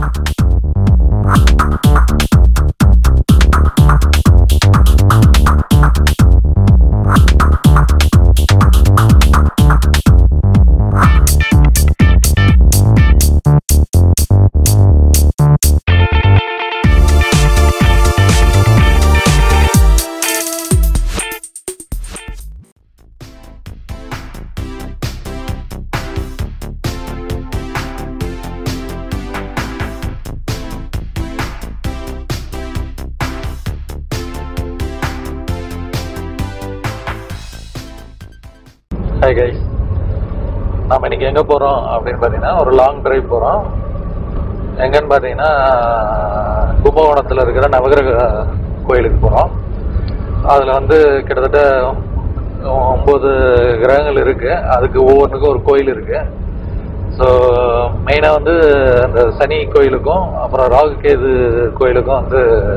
Hi guys நாம இன்னைக்கு எங்க போறோம் அப்படின்னு பாத்தீங்கன்னா ஒரு லாங் டிரைவ் போறோம் எங்கன்னு பாத்தீங்கன்னா கும்பகோணத்துல இருக்கிற நவகிரக கோயிலுக்கு போறோம் அதுல வந்து கிட்டத்தட்ட ஒன்பது கிரகங்கள் இருக்கு அதுக்கு ஒவ்வொன்றுக்கும் ஒரு கோயில் இருக்கு ஸோ மெயினாக வந்து அந்த சனி கோயிலுக்கும் அப்புறம் ராகு கேது கோயிலுக்கும் வந்து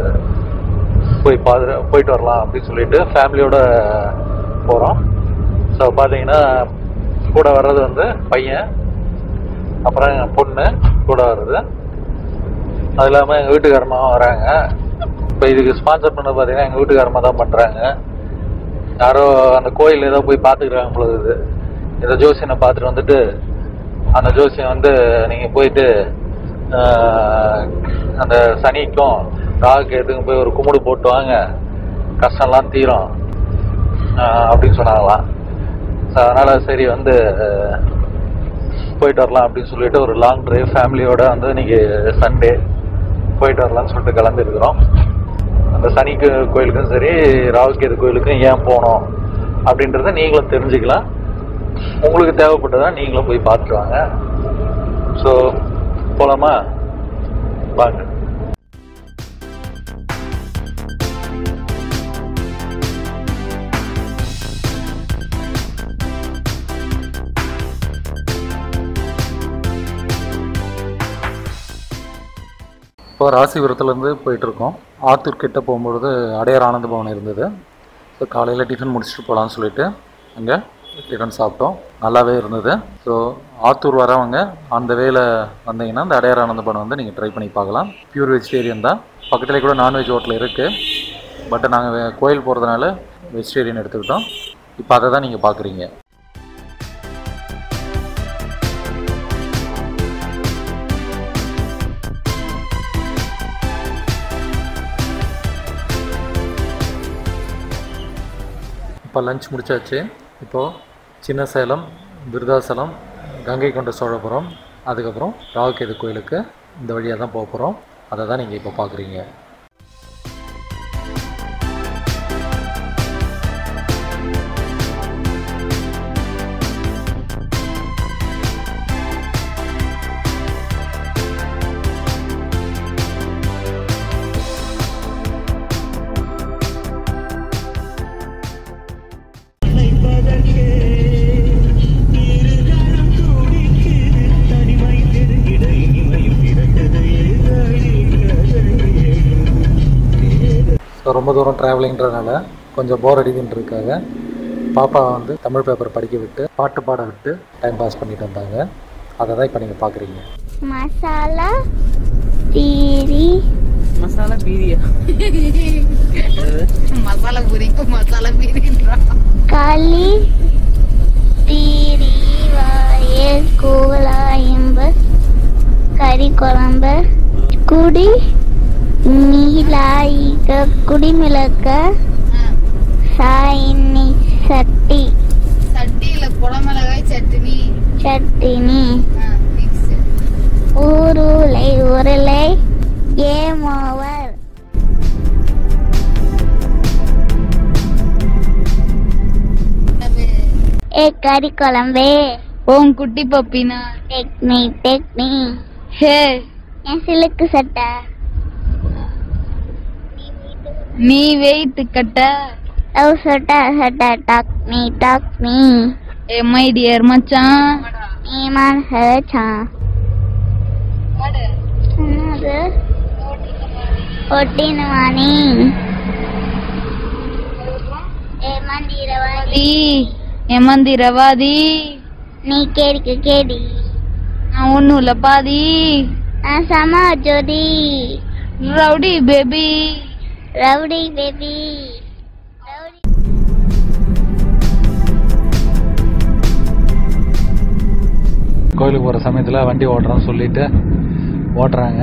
போய் பாது போயிட்டு வரலாம் அப்படின்னு சொல்லிட்டு ஃபேமிலியோட போகிறோம் ஸோ பார்த்தீங்கன்னா கூட வர்றது வந்து பையன் அப்புறம் என் பொண்ணு கூட வருது அது இல்லாமல் எங்கள் வீட்டுக்காரமாக வராங்க இப்போ இதுக்கு ஸ்பான்சர் பண்ண பார்த்தீங்கன்னா எங்கள் வீட்டுக்காரமாக தான் பண்ணுறாங்க யாரோ அந்த கோயில் ஏதோ போய் பார்த்துக்கிறாங்க பொழுது இந்த ஜோசியனை பார்த்துட்டு வந்துட்டு அந்த ஜோசியம் வந்து நீங்கள் போயிட்டு ஆஹ், அந்த சனிக்கும் ராகுக்கு எதுக்கும் போய் ஒரு கும்பிடு போட்டு வாங்க கஷ்டம்லாம் தீரும் ஆஹ், அப்படின்னு சொன்னாங்களாம் ஸோ அதனால் சரி வந்து ஆஹ், போயிட்டு வரலாம் அப்படின்னு சொல்லிட்டு ஒரு லாங் டிரைவ் ஃபேமிலியோட வந்து இன்னைக்கு சண்டே போயிட்டு வரலாம்னு சொல்லிட்டு கிளம்பியிருக்கிறோம் அந்த சனிக்கு கோயிலுக்கும் சரி ராவுகேது கோயிலுக்கும் ஏன் போனோம் அப்படின்றத நீங்களும் தெரிஞ்சுக்கலாம் உங்களுக்கு தேவைப்பட்டதா நீங்களும் போய் பார்த்துட்டு வாங்க ஸோ போலாமா வாங்க இப்போ ராசிபுரத்துலேருந்து போயிட்டுருக்கோம் ஆத்தூர் கிட்ட போகும்பொழுது அடையார் ஆனந்த பவன் இருந்தது ஸோ காலையில் டிஃபன் முடிச்சுட்டு போகலான்னு சொல்லிட்டு அங்கே டிஃபன் சாப்பிட்டோம் நல்லாவே இருந்தது ஸோ ஆத்தூர் வரவங்க அந்த வேல வந்தீங்கன்னா அந்த அடையார் ஆனந்த பவன் வந்து நீங்கள் ட்ரை பண்ணி பார்க்கலாம் பியூர் வெஜிடேரியன் தான் பக்கத்துலேயே கூட நான்வெஜ் ஹோட்டல் இருக்குது பட் நாங்கள் கோயில் போகிறதுனால வெஜிடேரியன் எடுத்துக்கிட்டோம் இப்போ அதை தான் நீங்கள் பார்க்குறீங்க இப்போ லஞ்ச் முடிச்சாச்சு இப்போது சின்ன சேலம் விருதாசலம் கங்கை கொண்ட சோழபுரம் அதுக்கப்புறம் ராவுகேது கோயிலுக்கு இந்த வழியாக தான் போக போகிறோம் அதை தான் நீங்கள் இப்போ பார்க்குறீங்க ஸோ ரொம்ப தூரம் ட்ராவலிங்கிறதுனால கொஞ்சம் போர் அடிக்குன்றதுக்காக பாப்பா வந்து தமிழ் பேப்பர் படிக்க விட்டு பாட்டு பாட விட்டு டைம் பாஸ் பண்ணிட்டு வந்தாங்க அதை தான் இப்போ நீங்கள் பார்க்குறீங்க மசாலா தீரி மசாலா பீரியா மசாலா பூரிக்கு மசாலா பீரின்றா களி தீரி வயல் கூலாயம்பு கறி குழம்பு குடி நீலாயிக குடிமிளக்க சாயினி சட்டி சட்டியில குடமிளகாய் சட்னி சட்டினி மிக்ஸ் ஊருளை உருளை ஏமோவர் ஏ கறி குழம்பே உன் குட்டி பப்பினா டெக்னி டெக்னி ஹே என் சிலுக்கு சட்டை நீ வெயிட் கட்ட லவ் சட்டை சட்டை டாக் மீ டாக் மீ ஏ மை டியர் மச்சான் ஈமான் ஹச்சா என்னது ஒட்டின வாணி ஏ மந்திரவாதி தி ஏமாந்தி ரவாதி நீ கேடிக்க கேடி நான் ஒண்ணும் இல்ல பாதி நான் சமா ஜோதி rowdy baby rowdy baby rowdy கோயிலுக்கு போகிற சமயத்தில் வண்டி ஓட்டுறோம்னு சொல்லிட்டு ஓட்டுறாங்க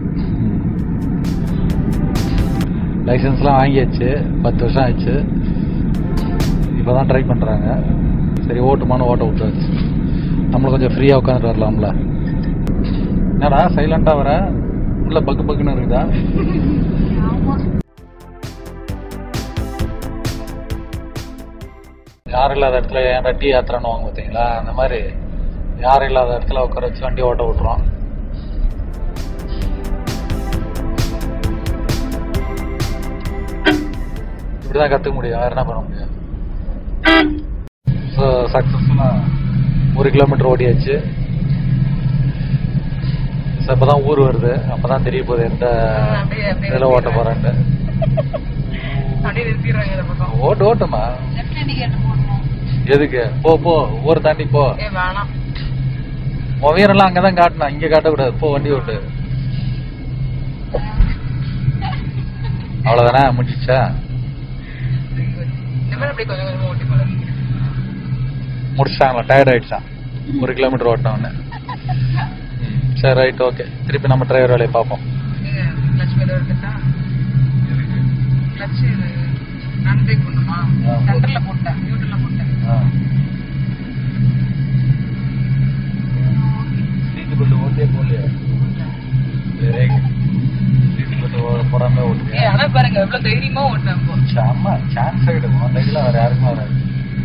லைசன்ஸ்லாம் வாங்கியாச்சு பத்து வருஷம் ஆயிடுச்சு இப்போ தான் ட்ரை பண்ணுறாங்க சரி ஓட்டுமான்னு ஓட்ட விட்டாச்சு நம்மளும் கொஞ்சம் ஃப்ரீயாக உட்காந்துட்டு வரலாம்ல என்னடா சைலண்டாக வர உள்ள பக்கு பக்குன்னு இருக்குதா யாரும் இல்லாத இடத்துல ஏன்டா டீ யாத்திரான்னு வாங்க பார்த்தீங்களா அந்த மாதிரி யாரும் இல்லாத இடத்துல உட்கார வச்சு வண்டி ஓட்ட விட்டுறோம் இப்படிதான் கற்றுக்க முடியும் வேற என்ன பண்ண முடியும் ஸோ சக்ஸஸ்ஃபுல்லாக ஒரு கிலோமீட்டர் ஓடியாச்சு ஸோ இப்போ தான் ஊர் வருது அப்போ தான் தெரிய போகுது எந்த இதில் ஓட்ட போகிறேன்ட்டு ஓட்டு ஓட்டுமா லெஃப்ட் இண்டிகேட்டர் போடணும் எதுக்கு போ போ ஊர் தாண்டி போ ஏ வேணாம் உன் வீரெல்லாம் அங்கதான் காட்டணும் இங்க காட்டக்கூடாது போ வண்டி ஓட்டு அவ்வளவுதானே முடிச்சா முடிச்சிட்டாங்களா டயர்ட் ஆயிடுச்சான் ஒரு கிலோமீட்டர் ஓட்டினவொடனே சரி ரைட் ஓகே திருப்பி நம்ம டிரைவர் வேலையை பார்ப்போம் ஆ. சீட்டு பெல்ட் ஓட்டியே போகலையா சரி சீட்டு பெல்ட் போடாம ஓட்டுறியா பாருங்க எவ்வளவு தைரியமா ஓட்டினேன் செம்ம சான்ஸ் ஆகிடும் உன் டைல வேற யாருக்கும் வராது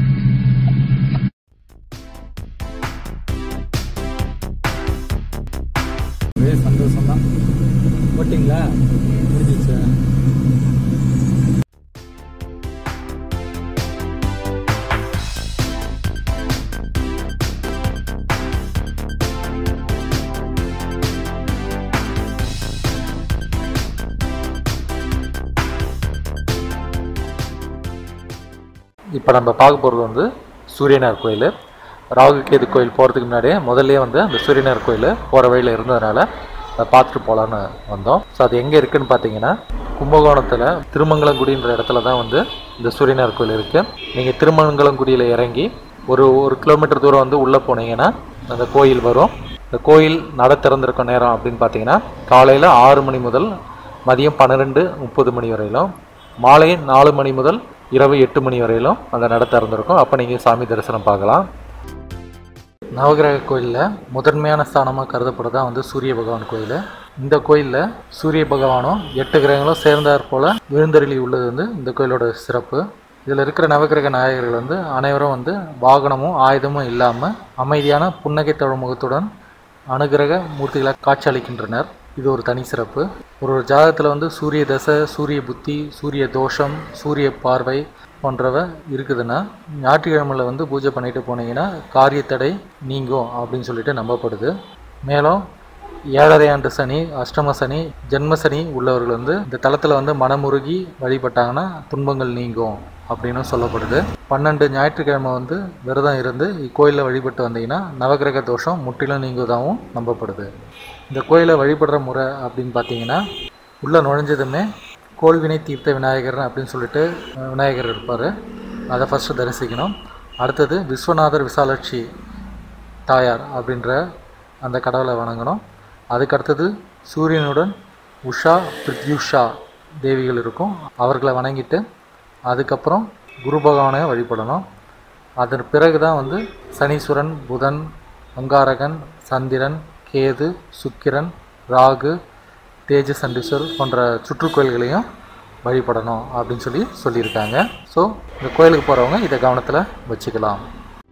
ஒரே சந்தோஷம் தான் ஓட்டிங்களா முடிஞ்சிச்சா இப்போ நம்ம பார்க்க போகிறது வந்து சூரியனார் கோயில் ராகு கேது கோயில் போகிறதுக்கு முன்னாடியே முதல்லயே வந்து அந்த சூரியனார் கோயில் போகிற வழியில் இருந்ததுனால அதை பார்த்துட்டு போகலான்னு வந்தோம் ஸோ அது எங்கே இருக்குன்னு பார்த்தீங்கன்னா கும்பகோணத்தில் திருமங்கலங்குடின்ற இடத்துல தான் வந்து இந்த சூரியனார் கோயில் இருக்குது நீங்கள் திருமங்கலங்குடியில் இறங்கி ஒரு ஒரு கிலோமீட்டர் தூரம் வந்து உள்ளே போனீங்கன்னா அந்த கோயில் வரும் இந்த கோயில் நட திறந்திருக்க நேரம் அப்படின்னு பார்த்தீங்கன்னா காலையில் ஆறு மணி முதல் மதியம் பன்னிரெண்டு முப்பது மணி வரையிலும் மாலை நாலு மணி முதல் இரவு எட்டு மணி வரையிலும் அந்த நட திறந்திருக்கும் அப்போ நீங்கள் சாமி தரிசனம் பார்க்கலாம் நவகிரக கோயிலில் முதன்மையான ஸ்தானமாக கருதப்படுறதா வந்து சூரிய பகவான் கோயில் இந்த கோயிலில் சூரிய பகவானும் எட்டு கிரகங்களும் சேர்ந்தாற் போல் விழுந்தருளி உள்ளது வந்து இந்த கோயிலோட சிறப்பு இதில் இருக்கிற நவகிரக நாயகர்கள் வந்து அனைவரும் வந்து வாகனமும் ஆயுதமும் இல்லாமல் அமைதியான புன்னகை முகத்துடன் அனுகிரக மூர்த்திகளை காட்சியளிக்கின்றனர் இது ஒரு தனி சிறப்பு ஒரு ஒரு ஜாதகத்தில் வந்து சூரிய தசை சூரிய புத்தி சூரிய தோஷம் சூரிய பார்வை போன்றவை இருக்குதுன்னா ஞாயிற்றுக்கிழமையில் வந்து பூஜை பண்ணிட்டு போனீங்கன்னா காரியத்தடை நீங்கும் அப்படின்னு சொல்லிட்டு நம்பப்படுது மேலும் ஏழரை ஆண்டு சனி அஷ்டம சனி ஜென்ம சனி உள்ளவர்கள் வந்து இந்த தளத்தில் வந்து மனமுருகி வழிபட்டாங்கன்னா துன்பங்கள் நீங்கும் அப்படின்னு சொல்லப்படுது பன்னெண்டு ஞாயிற்றுக்கிழமை வந்து விரதம் இருந்து இக்கோயிலில் வழிபட்டு வந்தீங்கன்னா நவகிரக தோஷம் முற்றிலும் நீங்குவதாகவும் நம்பப்படுது இந்த கோயிலை வழிபடுற முறை அப்படின்னு பார்த்தீங்கன்னா உள்ளே நுழைஞ்சதுமே கோல்வினை தீர்த்த விநாயகர் அப்படின்னு சொல்லிட்டு அஹ், விநாயகர் இருப்பார் அதை ஃபஸ்ட்டு தரிசிக்கணும் அடுத்தது விஸ்வநாதர் விசாலாட்சி தாயார் அப்படின்ற அந்த கடவுளை வணங்கணும் அதுக்கு அடுத்தது சூரியனுடன் உஷா பிரித்யுஷா தேவிகள் இருக்கும் அவர்களை வணங்கிட்டு அதுக்கப்புறம் குரு பகவானை வழிபடணும் அதன் பிறகு தான் வந்து சனீஸ்வரன் புதன் அங்காரகன் சந்திரன் கேது சுக்கிரன் ராகு தேஜ சண்டீஸ்வர் போன்ற சுற்றுக்கோயில்களையும் வழிபடணும் அப்படின்னு சொல்லி சொல்லியிருக்காங்க ஸோ இந்த கோயிலுக்கு போகிறவங்க இதை கவனத்தில் வச்சுக்கலாம்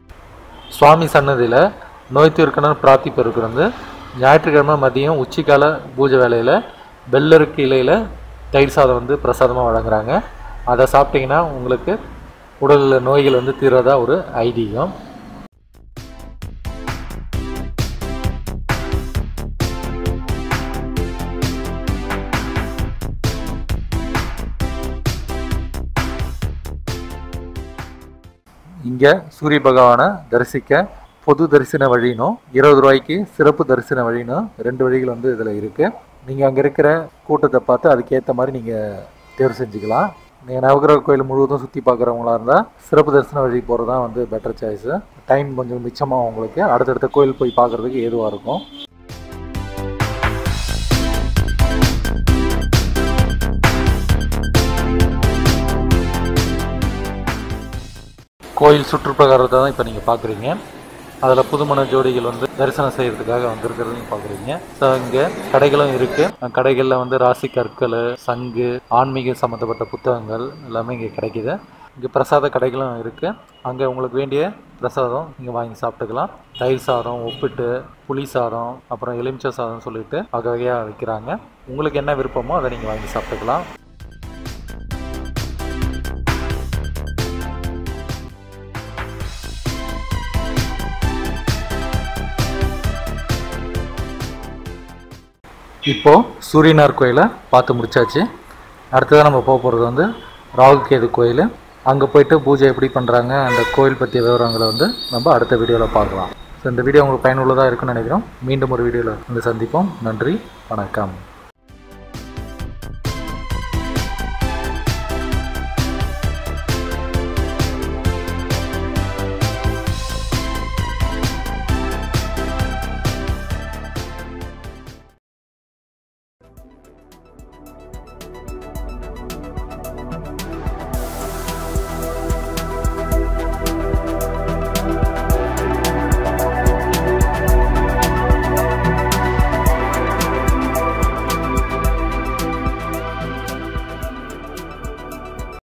சுவாமி சன்னதியில் நோய் தீர்க்கணும்னு பிரார்த்திப்பருக்கு வந்து ஞாயிற்றுக்கிழமை மதியம் உச்சிக்கால பூஜை வேலையில் வெள்ளருக்கு இலையில் தயிர் சாதம் வந்து பிரசாதமாக வழங்குறாங்க அதை சாப்பிட்டீங்கன்னா உங்களுக்கு உடலில் நோய்கள் வந்து தீர்றதா ஒரு ஐதீகம் இங்கே சூரிய பகவானை தரிசிக்க பொது தரிசன வழினும் இருபது ரூபாய்க்கு சிறப்பு தரிசன வழினும் ரெண்டு வழிகள் வந்து இதில் இருக்குது நீங்கள் அங்கே இருக்கிற கூட்டத்தை பார்த்து அதுக்கேற்ற மாதிரி நீங்கள் தேர்வு செஞ்சுக்கலாம் நீங்கள் நவகிரக கோயில் முழுவதும் சுற்றி பார்க்குறவங்களா இருந்தால் சிறப்பு தரிசன வழி போகிறது தான் வந்து பெட்டர் சாய்ஸு டைம் கொஞ்சம் மிச்சமாகும் உங்களுக்கு அடுத்தடுத்த கோயில் போய் பார்க்குறதுக்கு ஏதுவாக இருக்கும் கோயில் சுற்றுப்பிரகாரத்தை தான் இப்போ நீங்கள் பார்க்குறீங்க அதில் புதுமண ஜோடிகள் வந்து தரிசனம் செய்யறதுக்காக வந்திருக்கிறதையும் பார்க்குறீங்க ஸோ இங்கே கடைகளும் இருக்குது கடைகளில் வந்து ராசி கற்கள் சங்கு ஆன்மீக சம்மந்தப்பட்ட புத்தகங்கள் எல்லாமே இங்கே கிடைக்குது இங்கே பிரசாத கடைகளும் இருக்குது அங்கே உங்களுக்கு வேண்டிய பிரசாதம் நீங்கள் வாங்கி சாப்பிட்டுக்கலாம் தயிர் சாதம் உப்பிட்டு புளி சாதம் அப்புறம் எலுமிச்சை சாதம் சொல்லிட்டு வகை வகையாக விற்கிறாங்க உங்களுக்கு என்ன விருப்பமோ அதை நீங்கள் வாங்கி சாப்பிட்டுக்கலாம் இப்போது சூரியனார் கோயிலை பார்த்து முடிச்சாச்சு அடுத்ததாக நம்ம போக போகிறது வந்து ராகுகேது கோயில் அங்கே போயிட்டு பூஜை எப்படி பண்ணுறாங்க அந்த கோயில் பற்றிய விவரங்களை வந்து நம்ம அடுத்த வீடியோவில் பார்க்கலாம் ஸோ இந்த வீடியோ உங்களுக்கு பயனுள்ளதாக இருக்குன்னு நினைக்கிறோம் மீண்டும் ஒரு வீடியோவில் வந்து சந்திப்போம் நன்றி வணக்கம்